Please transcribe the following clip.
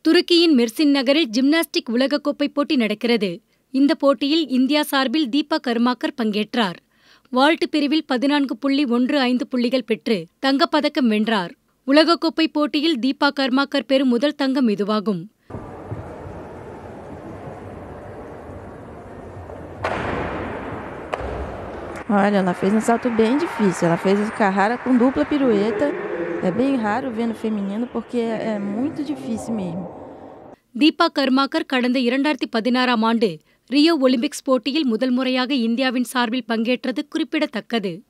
துருக்கியின் மெர்சின் நகரில் ஜிம்னாஸ்டிக் உலகக்கோப்பை போட்டி நடக்கிறது இந்த போட்டியில் இந்தியா சார்பில் தீபா கர்மாக்கர் பங்கேற்றார் வால்ட் பிரிவில் பதினான்கு புள்ளி ஒன்று ஐந்து புள்ளிகள் பெற்று தங்கப்பதக்கம் வென்றார் உலகக்கோப்பை போட்டியில் தீபா கர்மாக்கர் பெறும் முதல் தங்கம் இதுவாகும் Olha, ela fez um salto bem difícil. Ela fez o Carrara com dupla pirueta. É bem raro ver no feminino porque é muito difícil mesmo. Deepa Karmakar கடந்த இரண்டாயிரத்தி பதினாறாம் ஆண்டு ரியோ ஒலிம்பிக்ஸ் போட்டியில் முதல் முறையாக இந்தியாவின் சார்பில் பங்கேற்றது குறிப்பிடத்தக்கது